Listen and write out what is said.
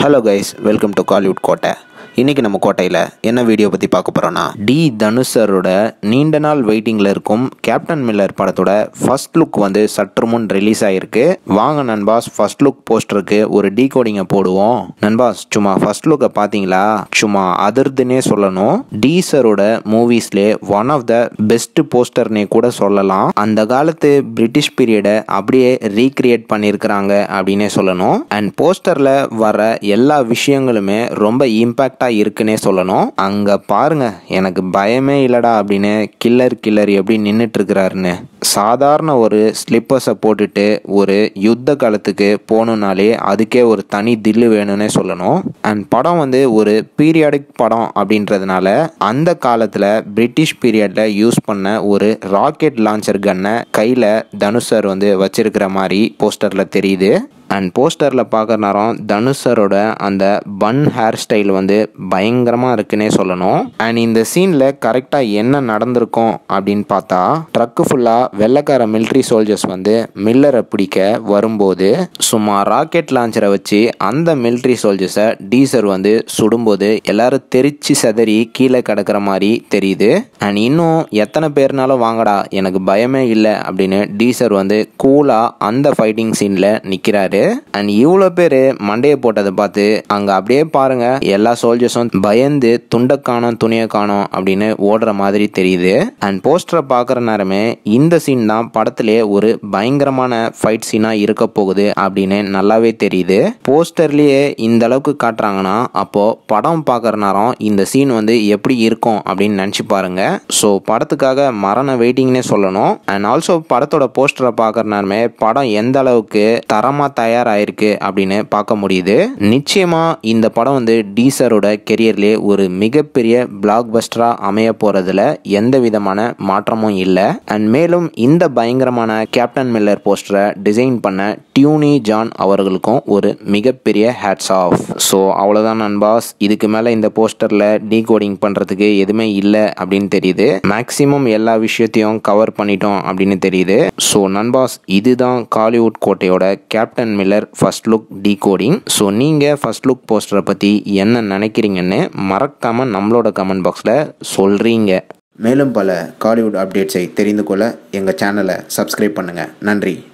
hello guys welcome to Kollywood கோட்டை இன்றைக்கி நம்ம கோட்டையில் என்ன வீடியோ பற்றி பார்க்க போகிறோன்னா டி தனுஷரோட நீண்ட நாள் வெயிட்டிங்கில் இருக்கும் கேப்டன் மில்லர் படத்தோட ஃபர்ஸ்ட் லுக் வந்து சற்று முன் ரிலீஸ் ஆகிருக்கு வாங்க நண்பாஸ் ஃபர்ஸ்ட் லுக் போஸ்டருக்கு ஒரு டீ கோடிங்கை போடுவோம் நண்பாஸ் சும்மா ஃபர்ஸ்ட் லுக்கை பார்த்தீங்களா சும்மா அதிர்துன்னே சொல்லணும் டீசரோட மூவிஸ்லே ஒன் ஆஃப் த பெஸ்ட் போஸ்டர்னே கூட சொல்லலாம் அந்த காலத்து பிரிட்டிஷ் பீரியடை அப்படியே ரீக்ரியேட் பண்ணியிருக்கிறாங்க அப்படின்னே சொல்லணும் அண்ட் போஸ்டரில் வர எல்லா விஷயங்களுமே ரொம்ப இம்பேக்டாக இருக்குன்னே சொல்லணும் அங்கே பாருங்க எனக்கு பயமே இல்லடா அப்படின்னு கில்லர் கில்லர் எப்படி நின்றுட்டு இருக்கிறாருன்னு சாதாரண ஒரு ஸ்லிப்பர்ஸை போட்டுட்டு ஒரு யுத்த காலத்துக்கு போகணுன்னாலே அதுக்கே ஒரு தனி தில்லு வேணும்னே சொல்லணும் அண்ட் படம் வந்து ஒரு பீரியாடிக் படம் அப்படின்றதுனால அந்த காலத்தில் பிரிட்டிஷ் பீரியடில் யூஸ் பண்ண ஒரு ராக்கெட் லான்ச்சர் கன்னை கையில் தனுஷர் வந்து வச்சிருக்கிற மாதிரி போஸ்டரில் தெரியுது அண்ட் போஸ்டரில் பார்க்குற நேரம் தனுஷரோட அந்த பன் ஹேர் ஸ்டைல் வந்து பயங்கரமாக இருக்குன்னே சொல்லணும் அண்ட் இந்த சீனில் கரெக்டாக என்ன நடந்திருக்கும் அப்படின்னு பார்த்தா ட்ரக்கு ஃபுல்லாக வெள்ளைக்கார மிலிட்ரி சோல்ஜர்ஸ் வந்து மில்லரை பிடிக்க வரும்போது சும்மா ராக்கெட் லான்ச்சரை வச்சு அந்த மிலிட்ரி சோல்ஜர்ஸை டீசர் வந்து சுடும்போது எல்லாரும் தெரிச்சு செதறி கீழே கிடக்கிற மாதிரி தெரியுது அண்ட் இன்னும் எத்தனை பேர்னாலும் வாங்கடா எனக்கு பயமே இல்லை அப்படின்னு டீசர் வந்து கூலாக அந்த ஃபைட்டிங் சீனில் நிற்கிறாரு அண்ட் இவ்வளோ பேர் மண்டையை போட்டதை பார்த்து அங்கே அப்படியே பாருங்க எல்லா சோல்ஜர்ஸும் பயந்து துண்டை காணோம் துணியை காணோம் அப்படின்னு ஓடுற மாதிரி தெரியுது அண்ட் போஸ்டரை பார்க்குற நேரமே இந்த சீன் தான் படத்திலே ஒரு பயங்கரமான ஃபைட் சீனாக இருக்க போகுது அப்படின்னு நல்லாவே தெரியுது போஸ்டர்லேயே இந்த அளவுக்கு காட்டுறாங்கன்னா அப்போ படம் பார்க்குற நேரம் இந்த சீன் வந்து எப்படி இருக்கும் அப்படின்னு நினச்சி பாருங்க ஸோ படத்துக்காக மரண வெயிட்டிங்னே சொல்லணும் அண்ட் ஆல்சோ படத்தோட போஸ்டரை பார்க்குற நேரமே படம் எந்த அளவுக்கு தரமாக தயாராகிருக்கு அப்படின்னு பார்க்க முடியுது நிச்சயமா இந்த படம் வந்து டீசரோட கெரியர்லேயே ஒரு மிகப்பெரிய பிளாக் பஸ்டராக அமைய போகிறதுல எந்த விதமான மாற்றமும் இல்லை அண்ட் மேலும் இந்த பயங்கரமான கேப்டன் மில்லர் போஸ்டரை டிசைன் பண்ண டியூனி ஜான் அவர்களுக்கும் ஒரு மிகப்பெரிய ஹேட்ஸ் ஆஃப் ஸோ அவ்வளோதான் நண்பாஸ் இதுக்கு மேலே இந்த போஸ்டரில் டீ கோடிங் பண்ணுறதுக்கு எதுவுமே இல்லை அப்படின்னு தெரியுது மேக்ஸிமம் எல்லா விஷயத்தையும் கவர் பண்ணிட்டோம் அப்படின்னு தெரியுது ஸோ நண்பாஸ் இதுதான் காலிவுட் கோட்டையோட captain Miller first look decoding so நீங்கள் ஃபர்ஸ்ட் லுக் போஸ்டரை பற்றி என்ன நினைக்கிறீங்கன்னு மறக்காமல் நம்மளோட கமெண்ட் பாக்ஸில் சொல்கிறீங்க மேலும் பல காலிவுட் அப்டேட்ஸை தெரிந்து கொள்ள எங்கள் சேனலை சப்ஸ்கிரைப் பண்ணுங்கள் நன்றி